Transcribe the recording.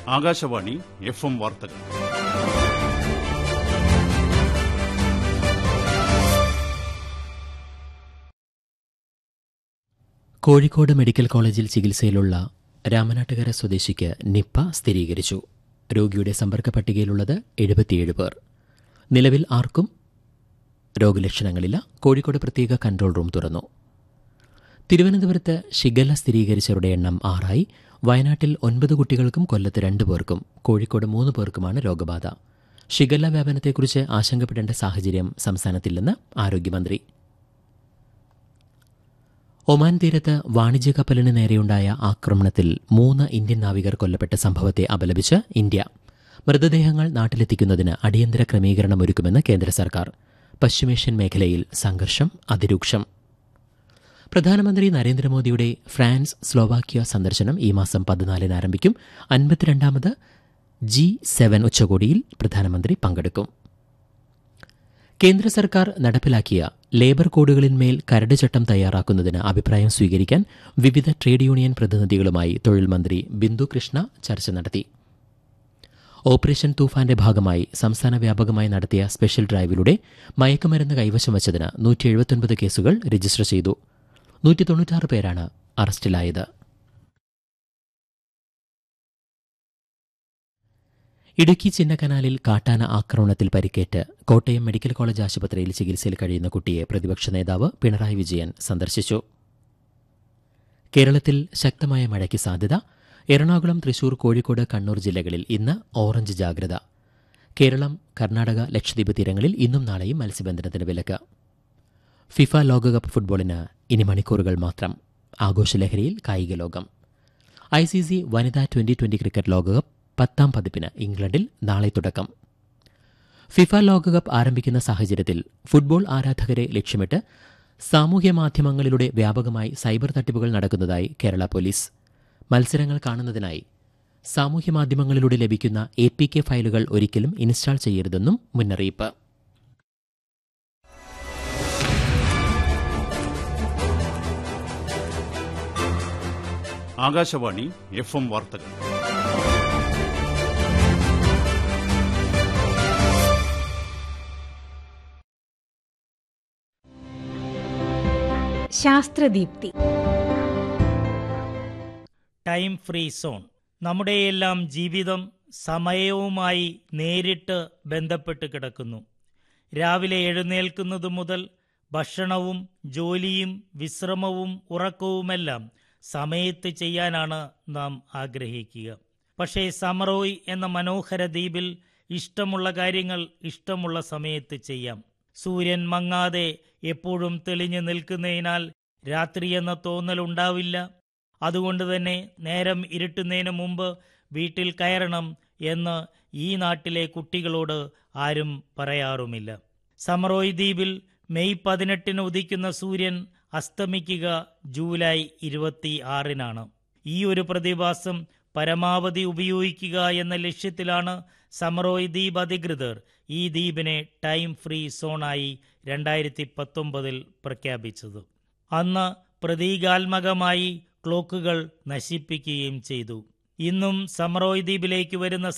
Akashvani F M വാർത്തകൾ Kozhikode medical കോളേജിൽ ചികിത്സയിലുള്ള രാമനാട്ടുകര സ്വദേശിക്ക് നിപ്പ സ്ഥിരീകരിച്ചു രോഗിയുടെ സമ്പർക്ക പട്ടികയിലുള്ളത് എഴുപത്തിയേഴ് പേർ നിലവിൽ ആർക്കും രോഗലക്ഷണങ്ങളില്ല കോഴിക്കോട് പ്രത്യേക കൺട്രോൾ റൂം തുറന്നു തിരുവനന്തപുരത്ത് ഷിഗല്ല സ്ഥിരീകരിച്ചവരുടെ എണ്ണം ആറായി വയനാട്ടിൽ ഒൻപത് കുട്ടികൾക്കും കൊല്ലത്ത് രണ്ടു പേർക്കും കോഴിക്കോട് മൂന്ന് പേർക്കുമാണ് രോഗബാധ ഷിഗല്ല വ്യാപനത്തെക്കുറിച്ച് ആശങ്കപ്പെടേണ്ട സാഹചര്യം സംസ്ഥാനത്തില്ലെന്ന് ആരോഗ്യമന്ത്രി ഒമാൻ തീരത്ത് വാണിജ്യ കപ്പലിന് നേരെയുണ്ടായ ആക്രമണത്തിൽ മൂന്ന് ഇന്ത്യൻ നാവികർ കൊല്ലപ്പെട്ട സംഭവത്തെ അപലപിച്ച് ഇന്ത്യ മൃതദേഹങ്ങൾ നാട്ടിലെത്തിക്കുന്നതിന് അടിയന്തര ക്രമീകരണമൊരുക്കുമെന്ന് കേന്ദ്ര സർക്കാർ പശ്ചിമേഷ്യൻ മേഖലയിൽ സംഘർഷം അതിരൂക്ഷം പ്രധാനമന്ത്രി നരേന്ദ്രമോദിയുടെ ഫ്രാൻസ് സ്ലോവാക്യ സന്ദർശനം ഈ മാസം പതിനാലിന് ആരംഭിക്കും അൻപത്തിരണ്ടാമത് ജി സെവൻ ഉച്ചകോടിയിൽ പ്രധാനമന്ത്രി പങ്കെടുക്കും കേന്ദ്ര സർക്കാർ നടപ്പിലാക്കിയ ലേബർ കോഡുകളിന്മേൽ കരട് ചട്ടം തയ്യാറാക്കുന്നതിന് അഭിപ്രായം സ്വീകരിക്കാൻ വിവിധ ട്രേഡ് യൂണിയൻ പ്രതിനിധികളുമായി തൊഴിൽ മന്ത്രി ബിന്ദു കൃഷ്ണ ചർച്ച നടത്തി ഓപ്പറേഷൻ തൂഫാന്റെ ഭാഗമായി സംസ്ഥാന വ്യാപകമായി നടത്തിയ സ്പെഷ്യൽ ഡ്രൈവിലൂടെ മയക്കുമരുന്ന് കൈവശം വച്ചതിന് നൂറ്റി എഴുപത്തൊൻപത് കേസുകൾ രജിസ്റ്റർ ചെയ്തു നൂറ്റി തൊണ്ണൂറ്റാറ് പേരാണ് അറസ്റ്റിലായത് ഇടുക്കി ചിന്നക്കനാലിൽ കാട്ടാന ആക്രമണത്തിൽ പരിക്കേറ്റ് കോട്ടയം മെഡിക്കൽ കോളേജ് ആശുപത്രിയിൽ ചികിത്സയിൽ കഴിയുന്ന കുട്ടിയെ പ്രതിപക്ഷ നേതാവ് പിണറായി വിജയൻ സന്ദർശിച്ചു കേരളത്തിൽ ശക്തമായ മഴയ്ക്ക് സാധ്യത എറണാകുളം തൃശൂർ കോഴിക്കോട് കണ്ണൂർ ജില്ലകളിൽ ഇന്ന് ഓറഞ്ച് ജാഗ്രത കേരളം കർണാടക ലക്ഷദ്വീപ് തീരങ്ങളിൽ ഇന്നും നാളെയും മത്സ്യബന്ധനത്തിന് വിലക്ക് ഫിഫ ലോകകപ്പ് ഫുട്ബോളിന് ഇനി മണിക്കൂറുകൾ മാത്രം ആഘോഷലഹരിയിൽ കായിക ലോകം ഐ സി സി വനിതാ ട്വന്റി ട്വന്റി ക്രിക്കറ്റ് ലോകകപ്പ് പത്താം പതിപ്പിന് ഇംഗ്ലണ്ടിൽ നാളെ തുടക്കം ഫിഫ ലോകകപ്പ് ആരംഭിക്കുന്ന സാഹചര്യത്തിൽ ഫുട്ബോൾ ആരാധകരെ ലക്ഷ്യമിട്ട് സാമൂഹ്യ മാധ്യമങ്ങളിലൂടെ വ്യാപകമായി സൈബർ തട്ടിപ്പുകൾ നടക്കുന്നതായി കേരള പോലീസ് മത്സരങ്ങൾ കാണുന്നതിനായി സാമൂഹ്യ മാധ്യമങ്ങളിലൂടെ ലഭിക്കുന്ന എ പി കെ ഫയലുകൾ ഒരിക്കലും ഇൻസ്റ്റാൾ ചെയ്യരുതെന്നും മുന്നറിയിപ്പ് ആകാശവാണി എഫ് എം വാർത്തകൾ ശാസ്ത്രദീപ്തി ടൈം ഫ്രീ സോൺ നമ്മുടെയെല്ലാം ജീവിതം സമയവുമായി നേരിട്ട് ബന്ധപ്പെട്ട് കിടക്കുന്നു രാവിലെ എഴുന്നേൽക്കുന്നത് മുതൽ ഭക്ഷണവും ജോലിയും വിശ്രമവും ഉറക്കവുമെല്ലാം സമയത്ത് ചെയ്യാനാണ് നാം ആഗ്രഹിക്കുക പക്ഷേ സമറോയ് എന്ന മനോഹര ദ്വീപിൽ ഇഷ്ടമുള്ള കാര്യങ്ങൾ ഇഷ്ടമുള്ള സമയത്ത് ചെയ്യാം സൂര്യൻ മങ്ങാതെ എപ്പോഴും തെളിഞ്ഞു നിൽക്കുന്നതിനാൽ രാത്രി എന്ന തോന്നലുണ്ടാവില്ല അതുകൊണ്ട് തന്നെ നേരം ഇരുട്ടുന്നതിന് മുമ്പ് വീട്ടിൽ കയറണം എന്ന് ഈ നാട്ടിലെ കുട്ടികളോട് ആരും പറയാറുമില്ല സമറോയ് ദ്വീപിൽ മെയ് പതിനെട്ടിന് ഉദിക്കുന്ന സൂര്യൻ അസ്തമിക്കുക ജൂലൈ ഇരുപത്തി ആറിനാണ് ഈ ഒരു പ്രതിഭാസം പരമാവധി ഉപയോഗിക്കുക എന്ന ലക്ഷ്യത്തിലാണ് സമറോയ് ദ്വീപ് അധികൃതർ ഈ ദ്വീപിനെ ടൈം ഫ്രീ സോണായി രണ്ടായിരത്തി പത്തൊമ്പതിൽ പ്രഖ്യാപിച്ചത് അന്ന് പ്രതീകാത്മകമായി ക്ലോക്കുകൾ നശിപ്പിക്കുകയും ചെയ്തു ഇന്നും സമറോയ് ദ്വീപിലേക്ക് വരുന്ന